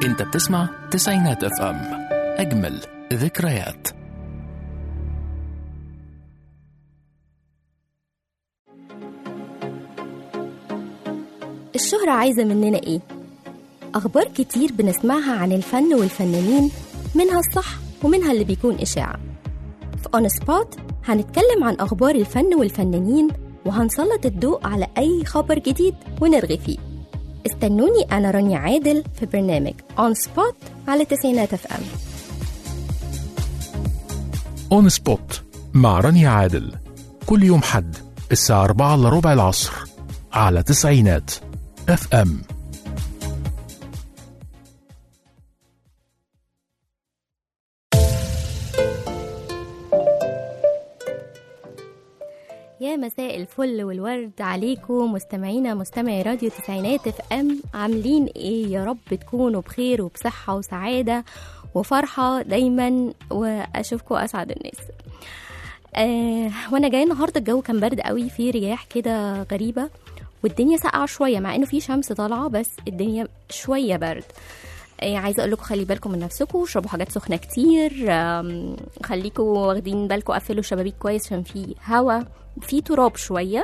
انت بتسمع تسعينات اف ام اجمل ذكريات الشهرة عايزة مننا إيه؟ أخبار كتير بنسمعها عن الفن والفنانين منها الصح ومنها اللي بيكون إشاعة في أون سبوت هنتكلم عن أخبار الفن والفنانين وهنسلط الضوء على أي خبر جديد ونرغي فيه استنوني أنا رانيا عادل في برنامج أون سبوت على تسعينات اف ام اون سبوت مع رانيا عادل كل يوم حد الساعة 4 الا ربع العصر على تسعينات اف ام يا مساء الفل والورد عليكم مستمعينا مستمعي راديو تسعينات اف ام عاملين ايه يا رب تكونوا بخير وبصحة وسعادة وفرحة دايما واشوفكم اسعد الناس آه وانا جايه النهارده الجو كان برد قوي في رياح كده غريبه والدنيا ساقعه شويه مع انه في شمس طالعه بس الدنيا شويه برد آه عايزه اقول لكم خلي بالكم من نفسكم اشربوا حاجات سخنه كتير آم، خليكم واخدين بالكم قفلوا الشبابيك كويس عشان في هوا في تراب شويه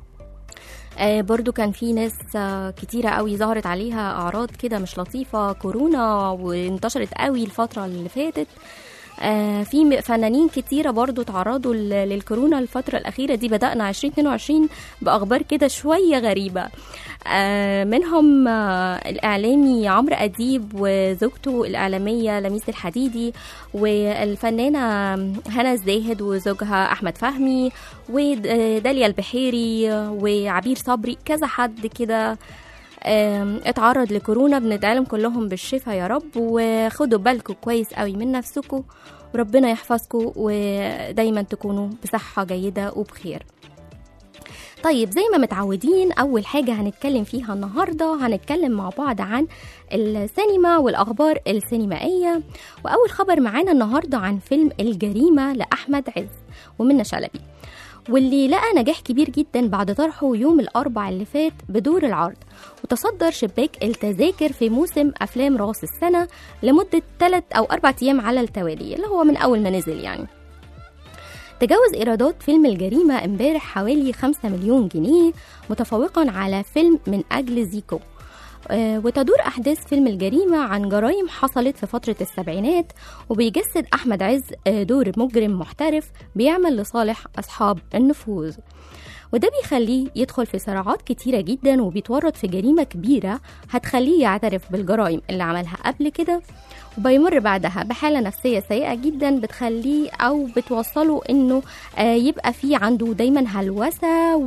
آه برضو كان في ناس آه كتيرة قوي ظهرت عليها أعراض كده مش لطيفة كورونا وانتشرت قوي الفترة اللي فاتت آه في م- فنانين كتيرة برضو تعرضوا ل- للكورونا الفترة الأخيرة دي بدأنا 2022 بأخبار كده شوية غريبة آه منهم آه الإعلامي عمرو أديب وزوجته الإعلامية لميس الحديدي والفنانة هنا الزاهد وزوجها أحمد فهمي وداليا البحيري وعبير صبري كذا حد كده آم، اتعرض لكورونا بندعي لهم كلهم بالشفاء يا رب وخدوا بالكم كويس قوي من نفسكم وربنا يحفظكم ودايما تكونوا بصحة جيدة وبخير طيب زي ما متعودين أول حاجة هنتكلم فيها النهاردة هنتكلم مع بعض عن السينما والأخبار السينمائية وأول خبر معانا النهاردة عن فيلم الجريمة لأحمد عز ومنى شلبي واللي لقى نجاح كبير جدا بعد طرحه يوم الأربع اللي فات بدور العرض وتصدر شباك التذاكر في موسم أفلام راس السنة لمدة 3 أو 4 أيام على التوالي اللي هو من أول ما نزل يعني تجاوز إيرادات فيلم الجريمة امبارح حوالي 5 مليون جنيه متفوقا على فيلم من أجل زيكو آه، وتدور أحداث فيلم الجريمة عن جرائم حصلت في فترة السبعينات وبيجسد أحمد عز آه، دور مجرم محترف بيعمل لصالح أصحاب النفوذ وده بيخليه يدخل في صراعات كتيرة جدا وبيتورط في جريمة كبيرة هتخليه يعترف بالجرائم اللي عملها قبل كده وبيمر بعدها بحالة نفسية سيئة جدا بتخليه أو بتوصله إنه آه، يبقى في عنده دايما هلوسة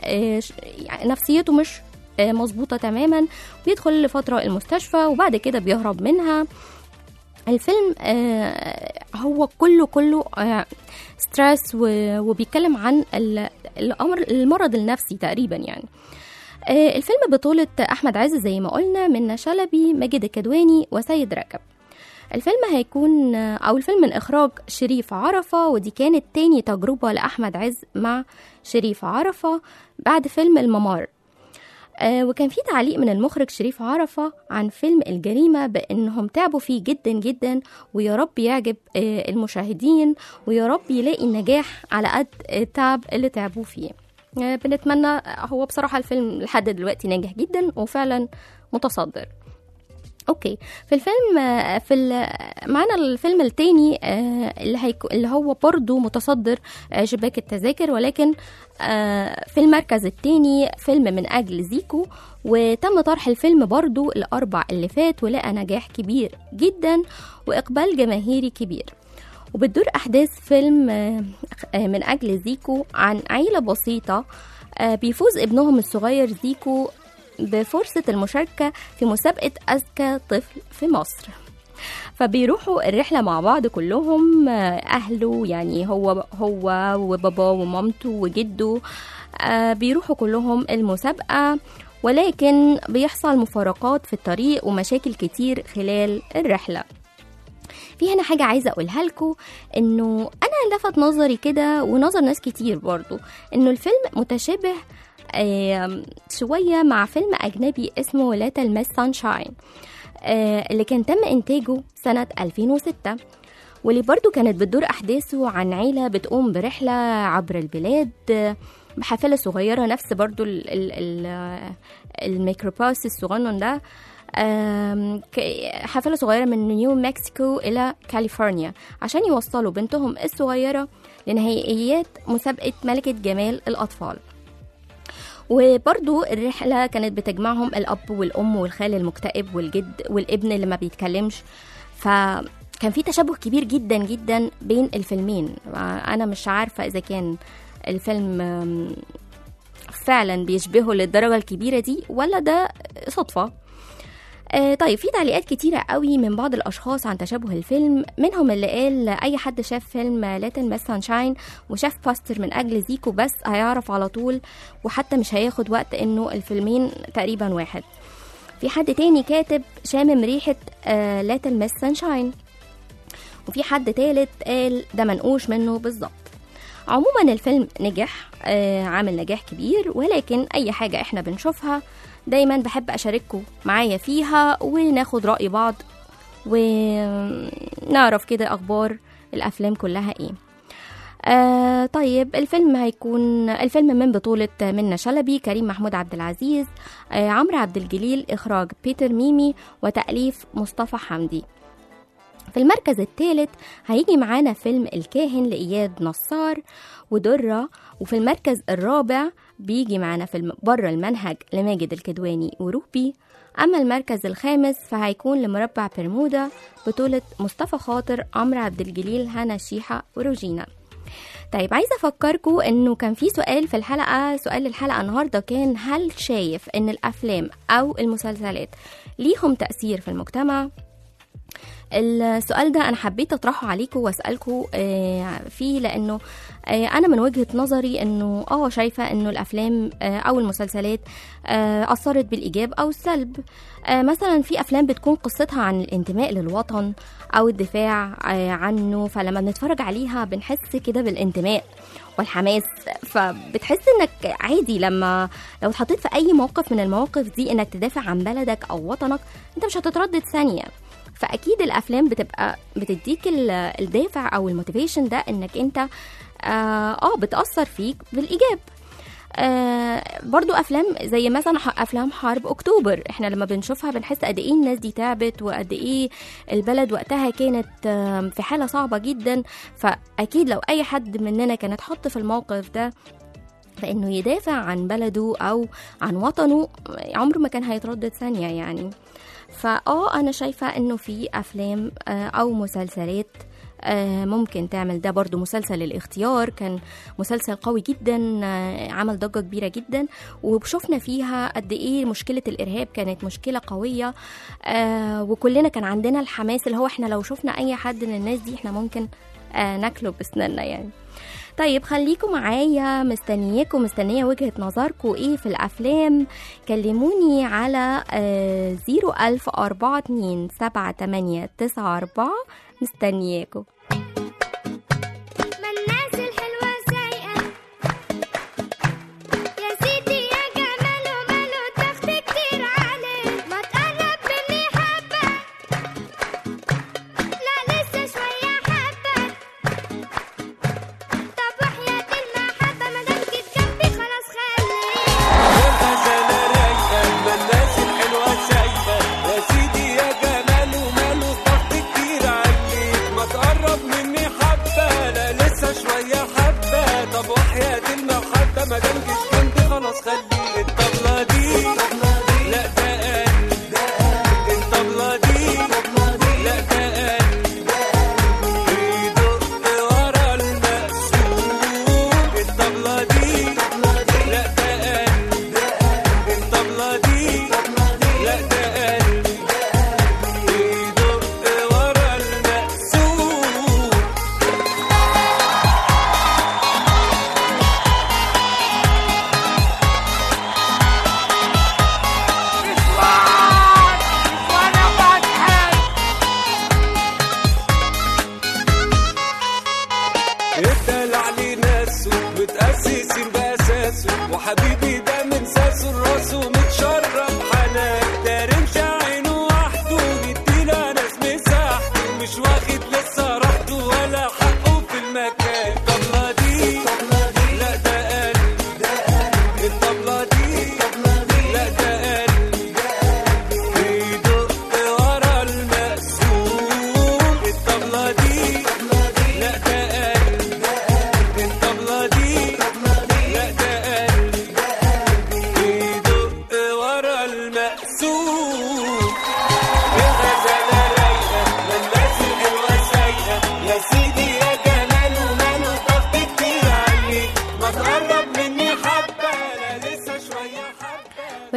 ونفسيته مش آه، مظبوطة تماما بيدخل لفترة المستشفى وبعد كده بيهرب منها الفيلم آه، هو كله كله آه، ستريس و- وبيتكلم عن ال- الامر المرض النفسي تقريبا يعني آه، الفيلم بطولة أحمد عز زي ما قلنا منى شلبي ماجد الكدواني وسيد رجب الفيلم هيكون أو الفيلم من إخراج شريف عرفة ودي كانت تاني تجربة لأحمد عز مع شريف عرفة بعد فيلم الممر آه، وكان في تعليق من المخرج شريف عرفة عن فيلم الجريمة بأنهم تعبوا فيه جدا جدا ويا رب يعجب آه، المشاهدين ويا رب يلاقي النجاح على قد التعب اللي تعبوه فيه آه، بنتمنى هو بصراحة الفيلم لحد دلوقتي ناجح جدا وفعلا متصدر اوكي في الفيلم آه، في ال- معانا الفيلم التاني آه، اللي هيكو اللي هو برضه متصدر آه، شباك التذاكر ولكن آه، في المركز التاني فيلم من اجل زيكو وتم طرح الفيلم برضه الاربع اللي فات ولقى نجاح كبير جدا واقبال جماهيري كبير وبتدور احداث فيلم آه، آه، من اجل زيكو عن عيله بسيطه آه، بيفوز ابنهم الصغير زيكو بفرصة المشاركة في مسابقة أذكى طفل في مصر فبيروحوا الرحلة مع بعض كلهم آه، أهله يعني هو هو وباباه ومامته وجده آه، بيروحوا كلهم المسابقة ولكن بيحصل مفارقات في الطريق ومشاكل كتير خلال الرحلة في هنا حاجة عايزة أقولها لكم إنه أنا لفت نظري كده ونظر ناس كتير برضو إنه الفيلم متشابه آم، شوية مع فيلم أجنبي اسمه Little Miss Sunshine آه، اللي كان تم إنتاجه سنة 2006 واللي برضو كانت بتدور أحداثه عن عيلة بتقوم برحلة عبر البلاد آه، بحافلة صغيرة نفس برضو ال ال ال الميكروباص الصغنن ده آم، ك- حافلة صغيرة من نيو مكسيكو إلى كاليفورنيا عشان يوصلوا بنتهم الصغيرة لنهائيات مسابقة ملكة جمال الأطفال وبرضو الرحلة كانت بتجمعهم الأب والأم والخال المكتئب والجد والابن اللي ما بيتكلمش فكان في تشابه كبير جدا جدا بين الفيلمين أنا مش عارفة إذا كان الفيلم آم، فعلا بيشبهه للدرجة الكبيرة دي ولا ده صدفة آه طيب في تعليقات كتيرة قوي من بعض الأشخاص عن تشابه الفيلم منهم اللي قال أي حد شاف فيلم ليتل مس سانشاين وشاف باستر من أجل زيكو بس هيعرف على طول وحتى مش هياخد وقت إنه الفيلمين تقريبا واحد في حد تاني كاتب شامم ريحة آه ليتل مس سانشاين وفي حد تالت قال ده منقوش منه بالظبط عموما الفيلم نجح آه عامل نجاح كبير ولكن أي حاجة احنا بنشوفها دايما بحب أشارككم معايا فيها وناخد رأي بعض ونعرف كده أخبار الأفلام كلها إيه آه طيب الفيلم هيكون الفيلم من بطولة منة شلبي كريم محمود عبد العزيز آه عمرو عبد الجليل إخراج بيتر ميمي وتأليف مصطفى حمدي في المركز الثالث هيجي معانا فيلم الكاهن لإياد نصار ودرة وفي المركز الرابع بيجي معانا فيلم بره المنهج لماجد الكدواني وروبي أما المركز الخامس فهيكون لمربع برمودا بطولة مصطفى خاطر عمرو عبد الجليل هنا شيحة وروجينا طيب عايزة أفكركم إنه كان في سؤال في الحلقة سؤال الحلقة النهاردة كان هل شايف إن الأفلام أو المسلسلات ليهم تأثير في المجتمع؟ السؤال ده انا حبيت اطرحه عليكم واسالكم فيه لانه آه، انا من وجهه نظري انه اه شايفه انه الافلام آه، او المسلسلات آه، اثرت بالايجاب او السلب آه، مثلا في افلام بتكون قصتها عن الانتماء للوطن او الدفاع آه، عنه فلما بنتفرج عليها بنحس كده بالانتماء والحماس فبتحس انك عادي لما لو اتحطيت في اي موقف من المواقف دي انك تدافع عن بلدك او وطنك انت مش هتتردد ثانيه فاكيد الافلام بتبقى بتديك ال- الدافع او الموتيفيشن ده انك انت اه آه، بتاثر فيك بالايجاب آه برضو افلام زي مثلا ح- افلام حرب اكتوبر احنا لما بنشوفها بنحس قد ايه الناس دي تعبت وقد ايه البلد وقتها كانت آم، في حاله صعبه جدا فاكيد لو اي حد مننا كان اتحط في الموقف ده فانه يدافع عن بلده او عن وطنه عمره ما كان هيتردد ثانيه يعني فاه انا شايفه انه في افلام آه، او مسلسلات آه، ممكن تعمل ده برضو مسلسل الاختيار كان مسلسل قوي جدا آه، عمل ضجة كبيرة جدا وشفنا فيها قد ايه مشكلة الارهاب كانت مشكلة قوية آه، وكلنا كان عندنا الحماس اللي هو احنا لو شفنا اي حد من الناس دي احنا ممكن آه، ناكله بسناننا يعني طيب خليكم معايا مستنياكم مستنية وجهة نظركم ايه في الأفلام كلموني على زيرو ألف أربعة اتنين سبعة تمانية تسعة أربعة مستنياكم ما الناس الحلوة سايقة يا سيدي يا جماله ماله تخت كتير عليه ما تقرب مني حبة لا لسه شوية حبة طب وحياة المحبة مادام جيت جنبي خلاص خليك الغزالة رايقة ما الناس الحلوة سايقة يا سيدي يا جماله ماله ضغط كتير عليك ما تقرب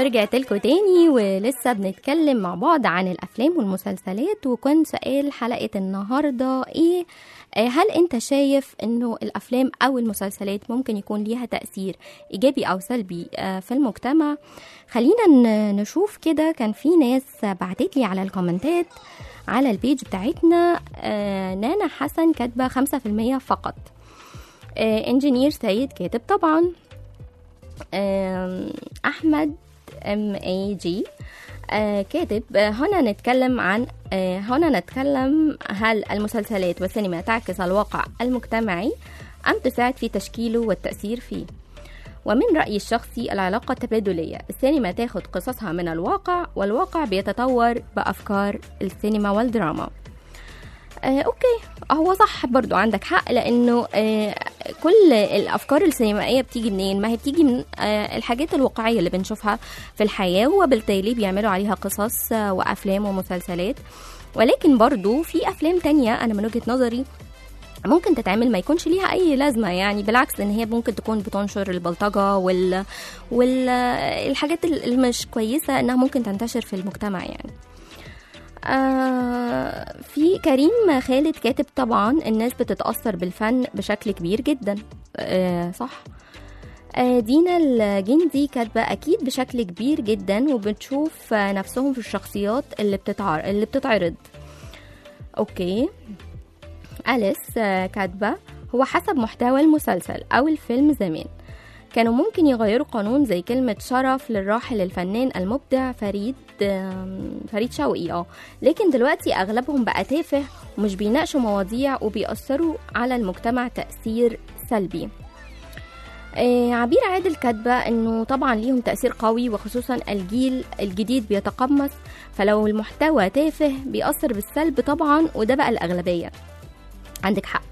ورجعت لكم تاني ولسه بنتكلم مع بعض عن الافلام والمسلسلات وكان سؤال حلقه النهارده ايه آه، هل انت شايف انه الافلام او المسلسلات ممكن يكون ليها تاثير ايجابي او سلبي آه، في المجتمع خلينا ن- نشوف كده كان في ناس بعتت لي على الكومنتات على البيج بتاعتنا آه، نانا حسن كاتبه 5% فقط آه، انجينير سيد كاتب طبعا آم، احمد ام اي جي آه، كاتب آه، هنا نتكلم عن آه، هنا نتكلم هل المسلسلات والسينما تعكس الواقع المجتمعي أم تساعد في تشكيله والتأثير فيه ومن رأيي الشخصي العلاقة تبادلية السينما تاخد قصصها من الواقع والواقع بيتطور بأفكار السينما والدراما آه، اوكي هو صح برضو عندك حق لانه آه، كل الافكار السينمائيه بتيجي منين ما هي بتيجي من آه، الحاجات الواقعيه اللي بنشوفها في الحياه وبالتالي بيعملوا عليها قصص آه، وافلام ومسلسلات ولكن برضو في افلام تانية انا من وجهه نظري ممكن تتعمل ما يكونش ليها اي لازمه يعني بالعكس ان هي ممكن تكون بتنشر البلطجه وال والحاجات المش كويسه انها ممكن تنتشر في المجتمع يعني آه في كريم خالد كاتب طبعا الناس بتتأثر بالفن بشكل كبير جدا آه صح آه دينا الجندي كاتبة أكيد بشكل كبير جدا وبتشوف آه، نفسهم في الشخصيات اللي بتتعر... اللي بتتعرض أوكي أليس آه، كاتبة هو حسب محتوى المسلسل أو الفيلم زمان كانوا ممكن يغيروا قانون زي كلمة شرف للراحل الفنان المبدع فريد آم، فريد شوقي اه لكن دلوقتي أغلبهم بقى تافه ومش بيناقشوا مواضيع وبيأثروا على المجتمع تأثير سلبي آه، عبير عادل كاتبة انه طبعا ليهم تأثير قوي وخصوصا الجيل الجديد بيتقمص فلو المحتوى تافه بيأثر بالسلب طبعا وده بقى الأغلبية عندك حق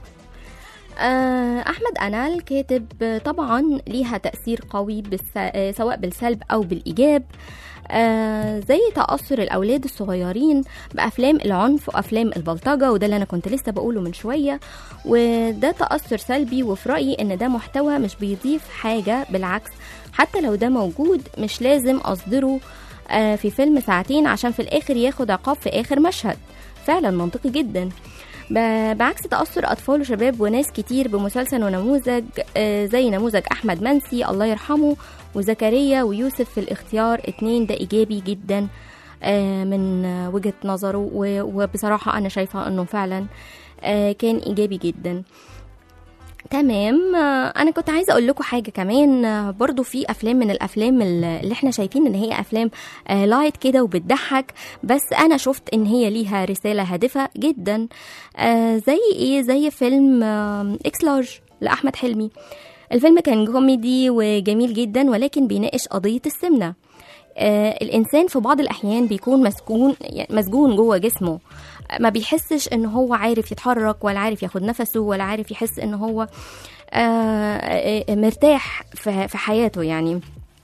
آه، أحمد أنال كاتب آه، طبعا ليها تأثير قوي بالس... آه، سواء بالسلب أو بالإيجاب آه زي تأثر الأولاد الصغيرين بأفلام العنف وأفلام البلطجة وده اللي أنا كنت لسه بقوله من شوية وده تأثر سلبي وفي رأيي إن ده محتوى مش بيضيف حاجة بالعكس حتى لو ده موجود مش لازم أصدره آه في فيلم ساعتين عشان في الآخر ياخد عقاب في آخر مشهد فعلا منطقي جدا ب- بعكس تأثر أطفال وشباب وناس كتير بمسلسل ونموذج آه، زي نموذج أحمد منسي الله يرحمه وزكريا ويوسف في الاختيار اتنين ده إيجابي جدا آه، من آه، وجهة نظره و- وبصراحة أنا شايفة أنه فعلا آه، كان إيجابي جدا تمام آه، انا كنت عايزه اقول لكم حاجه كمان آه، برضو في افلام من الافلام اللي احنا شايفين ان هي افلام آه، لايت كده وبتضحك بس انا شفت ان هي ليها رساله هادفه جدا آه، زي ايه زي فيلم آه، اكس لارج لاحمد حلمي الفيلم كان كوميدي وجميل جدا ولكن بيناقش قضيه السمنه آه، الانسان في بعض الاحيان بيكون مسجون يعني مسجون جوه جسمه ما بيحسش ان هو عارف يتحرك ولا عارف ياخد نفسه ولا عارف يحس ان هو آه، آه، مرتاح في في حياته يعني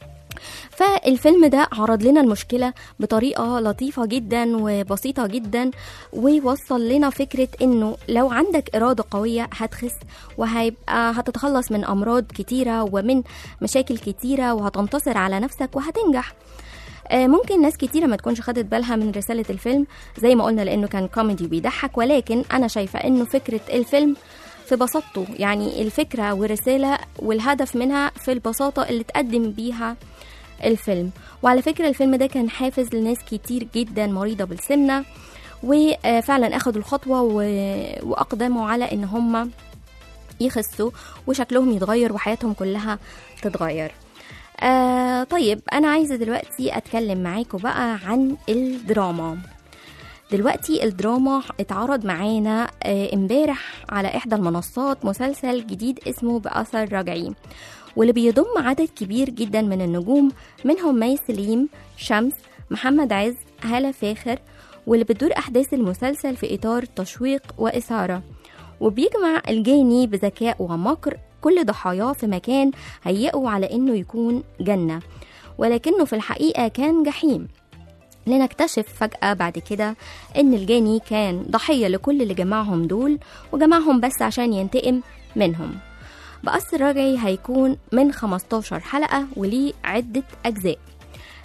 فالفيلم ده عرض لنا المشكلة بطريقة لطيفة جدا وبسيطة جدا ويوصل لنا فكرة انه لو عندك إرادة قوية هتخس وهيبقى هتتخلص من أمراض كتيرة ومن مشاكل كتيرة وهتنتصر على نفسك وهتنجح آه، ممكن ناس كتيرة ما تكونش خدت بالها من رسالة الفيلم زي ما قلنا لأنه كان كوميدي بيضحك ولكن أنا شايفة إنه فكرة الفيلم في بساطته يعني الفكرة والرسالة والهدف منها في البساطة اللي تقدم بيها الفيلم وعلى فكرة الفيلم ده كان حافز لناس كتير جدا مريضة بالسمنة وفعلا أخدوا الخطوة و- وأقدموا على إن هم يخسوا وشكلهم يتغير وحياتهم كلها تتغير آه طيب أنا عايزة دلوقتي أتكلم معاكم بقى عن الدراما دلوقتي الدراما اتعرض معانا آه، امبارح على إحدى المنصات مسلسل جديد اسمه بأثر رجعي واللي بيضم عدد كبير جدا من النجوم منهم مي سليم شمس محمد عز هالة فاخر واللي بتدور أحداث المسلسل في إطار تشويق وإثارة وبيجمع الجاني بذكاء ومكر كل ضحاياه في مكان هيئوا على إنه يكون جنة ولكنه في الحقيقة كان جحيم لنكتشف فجأة بعد كده إن الجاني كان ضحية لكل اللي جمعهم دول وجمعهم بس عشان ينتقم منهم بأس رجعي هيكون من 15 حلقة وليه عدة أجزاء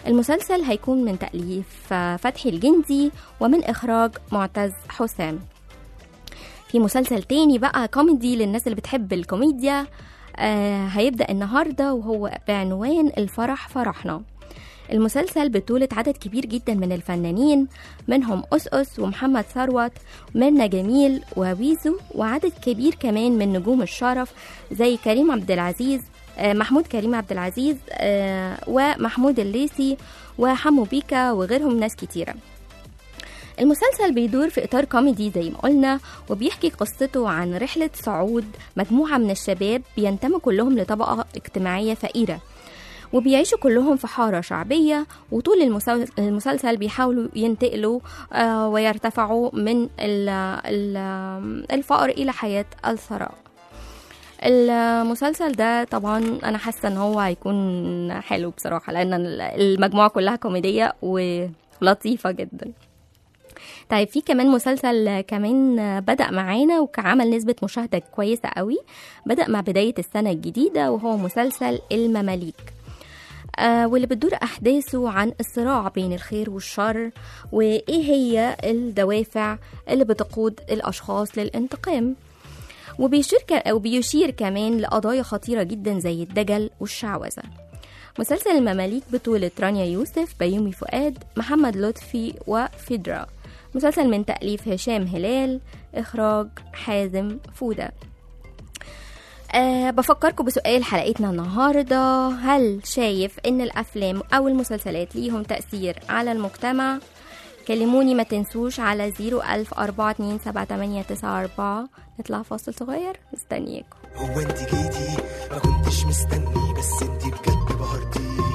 المسلسل هيكون من تأليف آه، فتحي الجندي ومن إخراج معتز حسام في مسلسل تاني بقى كوميدي للناس اللي بتحب الكوميديا آه هيبدأ النهاردة وهو بعنوان الفرح فرحنا المسلسل بطولة عدد كبير جدا من الفنانين منهم أسأس ومحمد ثروت ميرنا جميل وويزو وعدد كبير كمان من نجوم الشرف زي كريم عبد العزيز آه، محمود كريم عبد العزيز آه، ومحمود الليثي وحمو بيكا وغيرهم ناس كتيرة المسلسل بيدور في إطار كوميدي زي ما قلنا وبيحكي قصته عن رحلة صعود مجموعة من الشباب بينتموا كلهم لطبقة اجتماعية فقيرة وبيعيشوا كلهم في حارة شعبية وطول المسل- المسلسل بيحاولوا ينتقلوا آه، ويرتفعوا من ال- ال- الفقر إلى حياة الثراء المسلسل ده طبعا انا حاسه ان هو هيكون حلو بصراحه لان المجموعه كلها كوميديه ولطيفه جدا طيب في كمان مسلسل كمان بدأ معانا وكعمل نسبة مشاهدة كويسة قوي بدأ مع بداية السنة الجديدة وهو مسلسل المماليك آه واللي بتدور أحداثه عن الصراع بين الخير والشر وإيه هي الدوافع اللي بتقود الأشخاص للانتقام وبيشير ك- وبيشير كمان لقضايا خطيرة جدا زي الدجل والشعوذة مسلسل المماليك بطولة رانيا يوسف بيومي فؤاد محمد لطفي وفيدرا مسلسل من تأليف هشام هلال إخراج حازم فودة أه بفكركم بسؤال حلقتنا النهاردة هل شايف إن الأفلام أو المسلسلات ليهم تأثير على المجتمع؟ كلموني ما تنسوش على 010427894 نطلع فاصل صغير مستنياكم هو انت جيتي ما كنتش مستني بس انت بجد بهرتيني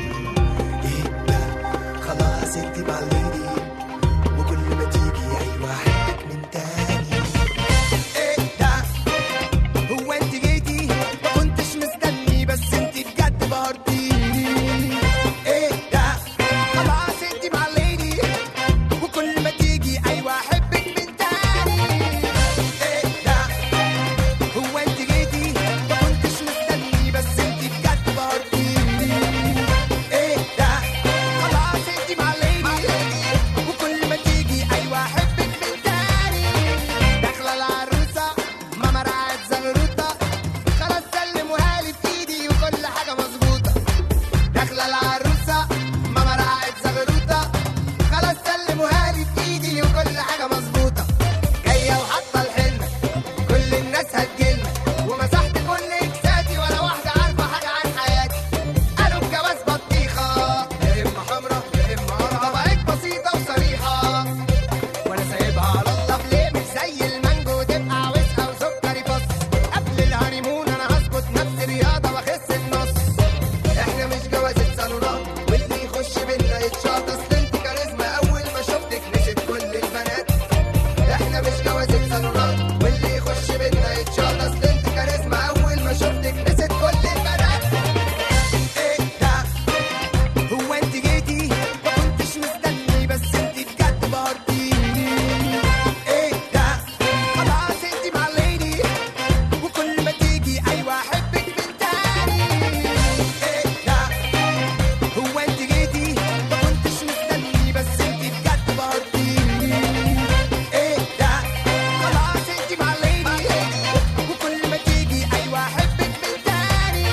ايه ده خلاص انت بعليني وكل ما تيجي ايوه احبك من تاني ايه ده هو انت جيتي ما كنتش مستني بس انت بجد بهرتيني ايه ده خلاص انت بعليني وكل ما تيجي ايوه احبك من تاني ايه ده هو انت جيتي ما كنتش مستني بس انت بجد بهرتيني ايه ده خلاص انت معليني وكل ما تيجي ايوه احبك من تاني داخله العروسه ماما رعت زغروطه خلاص سلموها لي في ايدي وكل حاجه مظبوطه داخله العروسه ماما رعت زغروطه خلاص سلموها لي في ايدي وكل حاجه مظبوطه جايه وحاطه الحنه كل الناس هتجيلنا ومسحت كل اكساتي ولا واحده عارفه حاجه عن حياتي قالوا الجواز بطيخه يا اما حمرا يا اما قرعه بقت بسيطه وصريحه وانا سايبها على الله ليه مش زي المانجو تبقى وسقه وسكري فص قبل الهانيمون انا هظبط نفسي رياضه واخس النص احنا مش جوازة صالونات واللي يخش بينا يتشاط اصل انت كاريزما اول ما شفتك نسيت كل البنات احنا مش جوازة صالونات واللي يخش بينا يتشاط اصل انت كاريزما اول ما شفتك نسيت كل البنات ايه ده هو انت جيتي ما كنتش مستني بس انت بجد بهرتيني ايه ده خلاص انت معليني وكل ما تيجي ايوه احبك من تاني ايه ده هو انت جيتي ما كنتش مستني بس انت بجد بهرتيني ايه ده خلاص انت معليني وكل ما تيجي ايوه احبك من تاني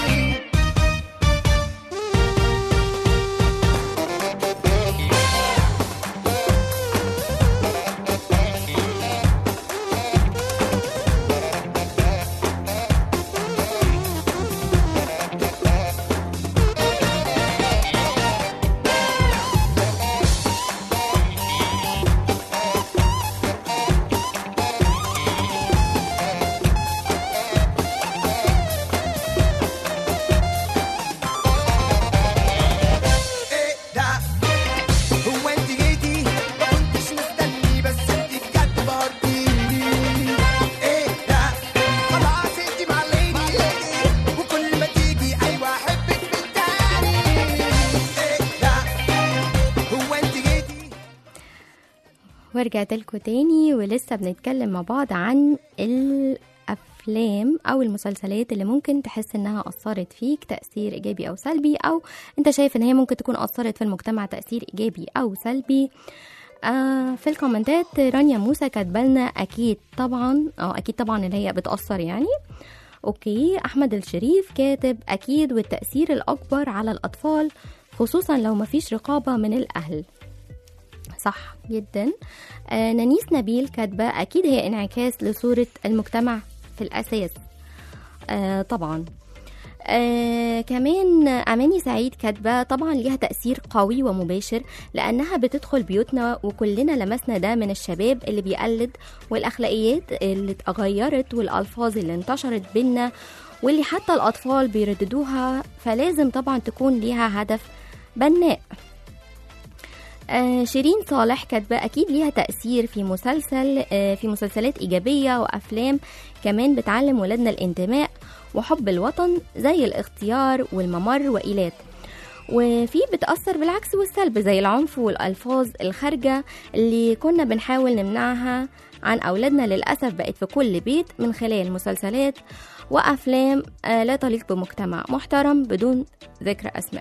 ايه ده هو انت جيتي ما كنتش مستني بس انت بجد بهرتيني ايه ده خلاص انت معليني وكل ما تيجي ايوه احبك من تاني ايه ده هو انت جيتي ورجعت لكم تاني ولسه بنتكلم مع بعض عن الأفلام الأفلام أو المسلسلات اللي ممكن تحس إنها أثرت فيك تأثير إيجابي أو سلبي أو أنت شايف إن هي ممكن تكون أثرت في المجتمع تأثير إيجابي أو سلبي آه في الكومنتات رانيا موسى كاتبالنا أكيد طبعا أو أكيد طبعا اللي هي بتأثر يعني أوكي أحمد الشريف كاتب أكيد والتأثير الأكبر على الأطفال خصوصا لو مفيش رقابة من الأهل صح جدا آه نانيس نبيل كاتبة أكيد هي انعكاس لصورة المجتمع في الأساس آه طبعا آه كمان أماني سعيد كاتبة طبعا ليها تأثير قوي ومباشر لأنها بتدخل بيوتنا وكلنا لمسنا ده من الشباب اللي بيقلد والأخلاقيات اللي اتغيرت والألفاظ اللي انتشرت بينا واللي حتى الأطفال بيرددوها فلازم طبعا تكون ليها هدف بناء آه شيرين صالح كاتبة أكيد ليها تأثير في مسلسل آه في مسلسلات إيجابية وأفلام كمان بتعلم ولادنا الانتماء وحب الوطن زي الاختيار والممر وإيلات وفي بتأثر بالعكس والسلب زي العنف والألفاظ الخارجة اللي كنا بنحاول نمنعها عن أولادنا للأسف بقت في كل بيت من خلال مسلسلات وأفلام آه لا تليق بمجتمع محترم بدون ذكر أسماء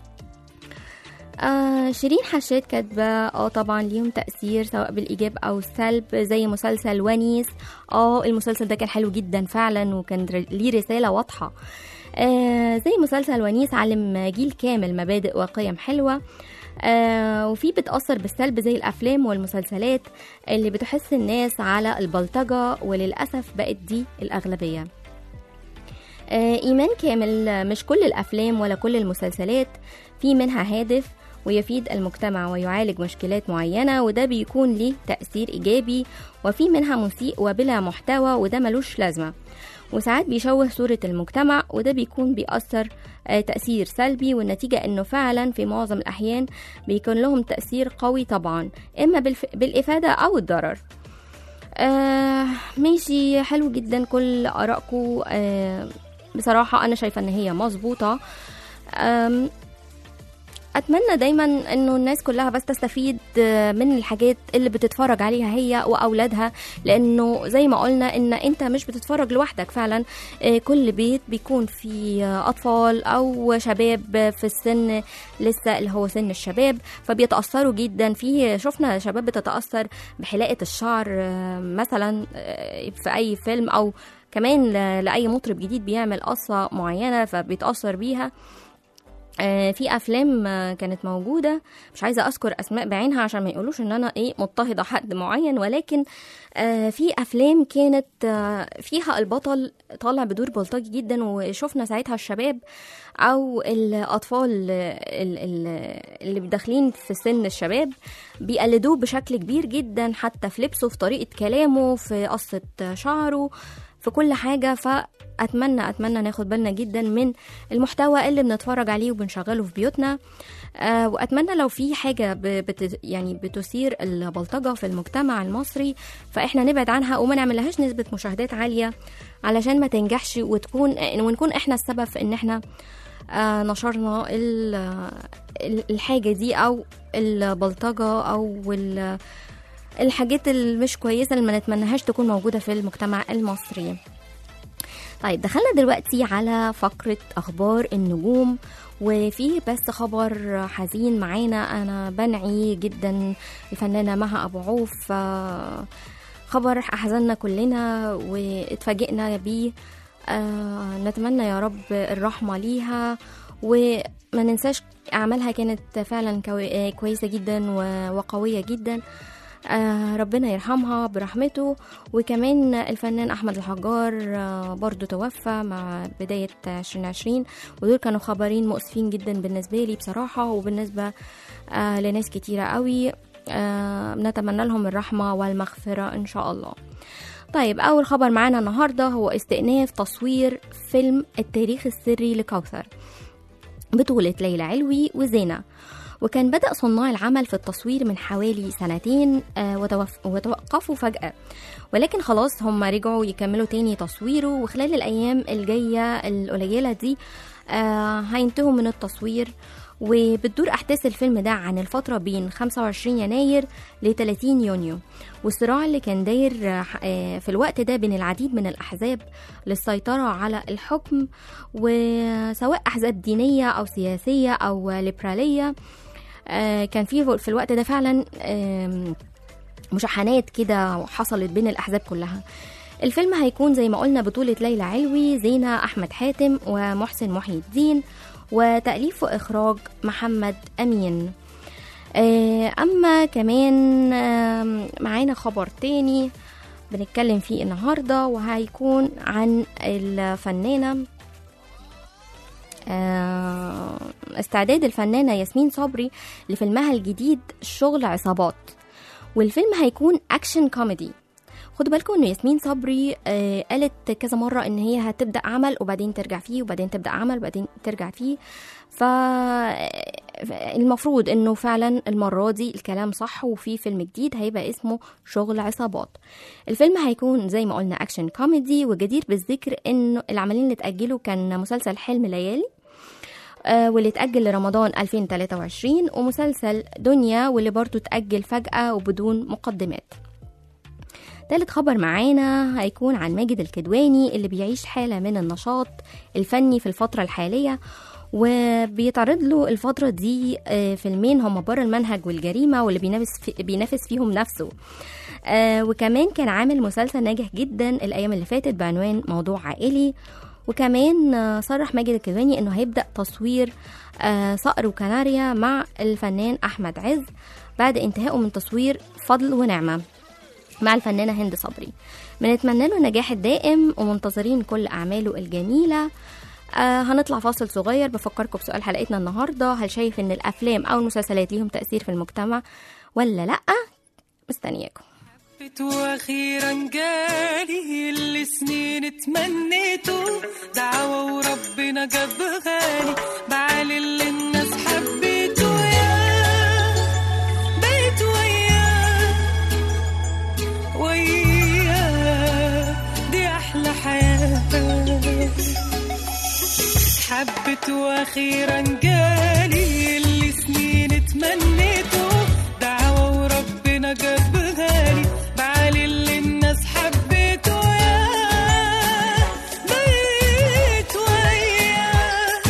آه شيرين حشاد كاتبة اه طبعا ليهم تأثير سواء بالإيجاب أو السلب زي مسلسل ونيس اه المسلسل ده كان حلو جدا فعلا وكان ر- ليه رسالة واضحة آه زي مسلسل ونيس علم جيل كامل مبادئ وقيم حلوة آه وفي بتأثر بالسلب زي الأفلام والمسلسلات اللي بتحس الناس على البلطجة وللأسف بقت دي الأغلبية آه، إيمان كامل آه، مش كل الأفلام ولا كل المسلسلات في منها هادف ويفيد المجتمع ويعالج مشكلات معينة وده بيكون ليه تأثير إيجابي وفي منها مسيء وبلا محتوى وده ملوش لازمة وساعات بيشوه صورة المجتمع وده بيكون بيأثر آه، تأثير سلبي والنتيجة إنه فعلا في معظم الأحيان بيكون لهم تأثير قوي طبعا إما بالف... بالإفادة أو الضرر آه ماشي حلو جدا كل آرائكم آه بصراحة أنا شايفة إن هي مظبوطة أم، أتمنى دايما إنه الناس كلها بس تستفيد آه، من الحاجات اللي بتتفرج عليها هي وأولادها لأنه زي ما قلنا إن أنت مش بتتفرج لوحدك فعلا آه، كل بيت بيكون فيه آه، أطفال أو شباب في السن لسه اللي هو سن الشباب فبيتأثروا جدا في شفنا شباب بتتأثر بحلاقة الشعر آه، مثلا آه، في أي فيلم أو كمان ل- لأي مطرب جديد بيعمل قصة معينة فبيتأثر بيها آه، في افلام آه، كانت موجوده مش عايزه اذكر اسماء بعينها عشان ما يقولوش ان انا ايه مضطهده حد معين ولكن آه، في افلام كانت آه، فيها البطل طالع بدور بلطجي جدا وشفنا ساعتها الشباب او الاطفال آه، ال- ال- اللي داخلين في سن الشباب بيقلدوه بشكل كبير جدا حتى في لبسه في طريقه كلامه في قصه شعره في كل حاجه فاتمنى اتمنى ناخد بالنا جدا من المحتوى اللي بنتفرج عليه وبنشغله في بيوتنا آه واتمنى لو في حاجه ب- بت يعني بتثير البلطجه في المجتمع المصري فاحنا نبعد عنها وما نعملهاش نسبه مشاهدات عاليه علشان ما تنجحش وتكون ونكون احنا السبب في ان احنا آه نشرنا ال- ال- الحاجه دي او البلطجه او ال- الحاجات المش كويسه اللي ما نتمناهاش تكون موجوده في المجتمع المصري طيب دخلنا دلوقتي على فقرة أخبار النجوم وفي بس خبر حزين معانا أنا بنعي جدا الفنانة مها أبو عوف آه، خبر أحزننا كلنا واتفاجئنا بيه آه، نتمنى يا رب الرحمة ليها وما ننساش أعمالها كانت فعلا كوي- آه، كويسة جدا و- وقوية جدا آه، ربنا يرحمها برحمته وكمان الفنان أحمد الحجار آه، برضو توفى مع بداية 2020 ودول كانوا خبرين مؤسفين جدا بالنسبة لي بصراحة وبالنسبة آه، لناس كتيرة قوي آه، نتمنى لهم الرحمة والمغفرة إن شاء الله طيب أول خبر معانا النهاردة هو استئناف تصوير فيلم التاريخ السري لكوثر بطولة ليلى علوي وزينة وكان بدأ صناع العمل في التصوير من حوالي سنتين آه، وتوف- وتوقفوا فجأة ولكن خلاص هم رجعوا يكملوا تاني تصويره وخلال الأيام الجاية القليلة دي آه، هينتهوا من التصوير وبتدور أحداث الفيلم ده عن الفترة بين 25 يناير ل 30 يونيو والصراع اللي كان داير آه، في الوقت ده بين العديد من الأحزاب للسيطرة على الحكم وسواء أحزاب دينية أو سياسية أو ليبرالية آه، كان في في الوقت ده فعلا آم، مشاحنات كده حصلت بين الأحزاب كلها الفيلم هيكون زي ما قلنا بطولة ليلى علوي زينة أحمد حاتم ومحسن محي الدين وتأليف وإخراج محمد أمين آه، أما كمان آم، معانا خبر تاني بنتكلم فيه النهاردة وهيكون عن الفنانة آه، استعداد الفنانة ياسمين صبري لفيلمها الجديد شغل عصابات والفيلم هيكون أكشن كوميدي خدوا بالكم ان ياسمين صبري آه قالت كذا مره ان هي هتبدا عمل وبعدين ترجع فيه وبعدين تبدا عمل وبعدين ترجع فيه ف المفروض انه فعلا المره دي الكلام صح وفي فيلم جديد هيبقى اسمه شغل عصابات الفيلم هيكون زي ما قلنا اكشن كوميدي وجدير بالذكر انه العملين اللي اتاجلوا كان مسلسل حلم ليالي آه، واللي اتأجل لرمضان 2023 ومسلسل دنيا واللي برضو اتأجل فجأة وبدون مقدمات تالت خبر معانا هيكون عن ماجد الكدواني اللي بيعيش حالة من النشاط الفني في الفترة الحالية وبيتعرض له الفترة دي آه، فيلمين هما بره المنهج والجريمة واللي بينافس في بينافس فيهم نفسه آه وكمان كان عامل مسلسل ناجح جدا الأيام اللي فاتت بعنوان موضوع عائلي وكمان آه، صرح ماجد الكدواني انه هيبدأ تصوير آه صقر وكناريا مع الفنان أحمد عز بعد انتهائه من تصوير فضل ونعمة مع الفنانة هند صبري بنتمنى له النجاح الدائم ومنتظرين كل أعماله الجميلة آه هنطلع فاصل صغير بفكركم بسؤال حلقتنا النهاردة هل شايف ان الأفلام أو المسلسلات ليهم تأثير في المجتمع ولا لأ مستنياكم حبيت واخيرا جالي اللي سنين اتمنيته دعوة وربنا جاب غالي بعالي اللي الناس حبيته يا بقيت وياه وياه دي احلى حياة حبيت واخيرا جالي اللي سنين اتمنيته دعوة وربنا جاب غالي بعالي اللي الناس حبيته يا بقيت وياه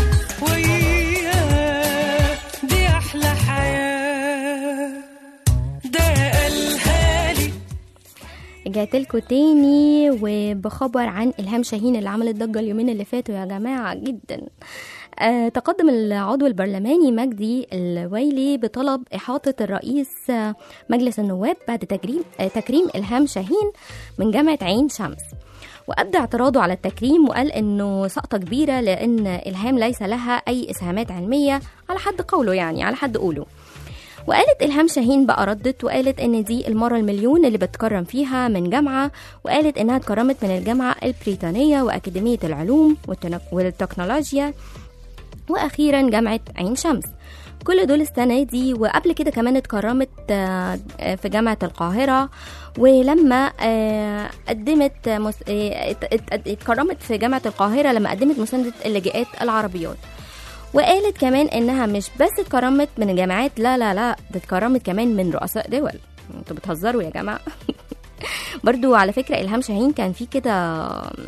وياه دي احلى حياة ده قالها لي رجعت لكم تاني وبخبر عن إلهام شاهين اللي عملت ضجة اليومين اللي فاتوا يا جماعة جدا آه، تقدم العضو البرلماني مجدي الويلي بطلب إحاطة الرئيس آه، مجلس النواب بعد تكريم آه، تكريم إلهام شاهين من جامعة عين شمس وأبدى اعتراضه على التكريم وقال إنه سقطة كبيرة لأن إلهام ليس لها أي إسهامات علمية على حد قوله يعني على حد قوله وقالت إلهام شاهين بقى ردت وقالت إن دي المرة المليون اللي بتكرم فيها من جامعة وقالت إنها اتكرمت من الجامعة البريطانية وأكاديمية العلوم والتنك- والتكنولوجيا وأخيرا جامعة عين شمس كل دول السنة دي وقبل كده كمان اتكرمت آه، آه، في جامعة القاهرة ولما آه، قدمت مس- آه، ات- ات- ات- اتكرمت في جامعة القاهرة لما قدمت مساندة اللاجئات العربيات وقالت كمان انها مش بس اتكرمت من الجامعات لا لا لا ده اتكرمت كمان من رؤساء دول انتوا بتهزروا يا جماعه برضو على فكره الهام شاهين كان في كده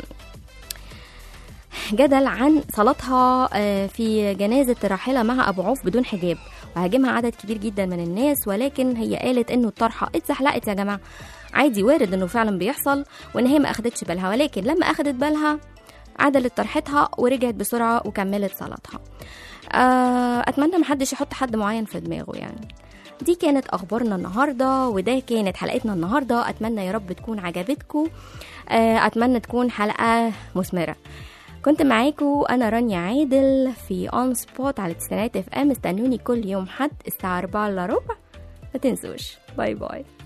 جدل عن صلاتها آه، في جنازة الراحلة مع أبو عوف بدون حجاب وهاجمها عدد كبير جدا من الناس ولكن هي قالت إنه الطرحة اتزحلقت يا جماعة عادي وارد إنه فعلا بيحصل وإن هي ما أخدتش بالها ولكن لما أخدت بالها عدلت طرحتها ورجعت بسرعة وكملت صلاتها آه، أتمنى محدش يحط حد معين في دماغه يعني دي كانت أخبارنا النهاردة وده كانت حلقتنا النهاردة أتمنى يا رب تكون عجبتكم آه، أتمنى تكون حلقة مثمرة كنت معاكم أنا رانيا عادل في أون سبوت على تسعينات اف ام استنوني كل يوم حد الساعة 4 إلا ربع ما تنسوش باي باي